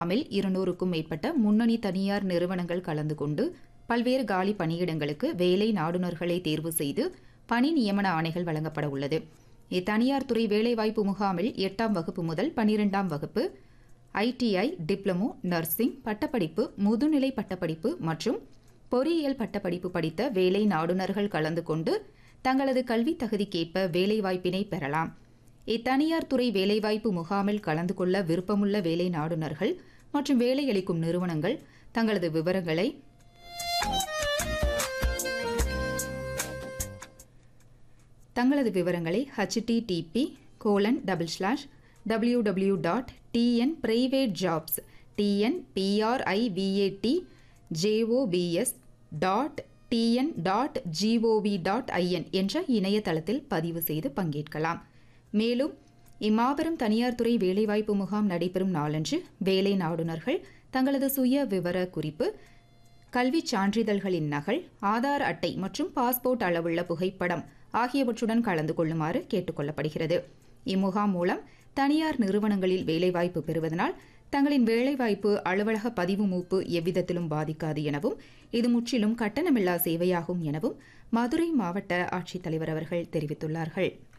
amyl இருநூறுக்கும் மேற்பட்ட முன்னணி தனியார் நிறுவனங்கள் கலந்து கொண்டு பல்வேறு காலி பணியிடங்களுக்கு வேலை நாடுனர்களை தேர்வு செய்து பணி நியமன ஆணைகள் வழங்கப்பட உள்ளது இத்தனியார் துறை வேலைவாய்ப்பு முகாமில் எட்டாம் வகுப்பு முதல் பனிரெண்டாம் வகுப்பு ஐடிஐ டிப்ளமோ நர்சிங் பட்டப்படிப்பு முதுநிலை பட்டப்படிப்பு மற்றும் பொறியியல் பட்டப்படிப்பு படித்த வேலை நாடுனர்கள் கலந்து கொண்டு தங்களது கல்வி தகுதிக்கேற்ப வேலைவாய்ப்பினை பெறலாம் இத்தனியார் துறை வேலைவாய்ப்பு முகாமில் கலந்து கொள்ள விருப்பமுள்ள வேலை நாடுனர்கள் மற்றும் வேலையளிக்கும் நிறுவனங்கள் தங்களது விவரங்களை தங்களது விவரங்களை HTTP colon double slash W W dot TN private jobs TN P R I V A T J O B S dot TN dot G O V dot I N என்ற இணையதளத்தில் பதிவு செய்து பங்கேற்கலாம் மேலும் இம்மாபெரும் தனியார் துறை வேலைவாய்ப்பு முகாம் நடைபெறும் நாளன்று வேலை நாடுனர்கள் தங்களது சுய விவர குறிப்பு கல்விச் சான்றிதழ்களின் நகல் ஆதார் அட்டை மற்றும் பாஸ்போர்ட் அளவுள்ள புகைப்படம் ஆகியவற்றுடன் கலந்து கொள்ளுமாறு கேட்டுக்கொள்ளப்படுகிறது இம்முகாம் மூலம் தனியார் நிறுவனங்களில் வேலைவாய்ப்பு பெறுவதனால் தங்களின் வேலைவாய்ப்பு அலுவலக பதிவு மூப்பு எவ்விதத்திலும் பாதிக்காது எனவும் இது முற்றிலும் கட்டணமில்லா சேவையாகும் எனவும் மதுரை மாவட்ட ஆட்சித்தலைவர் அவர்கள் தெரிவித்துள்ளார்கள்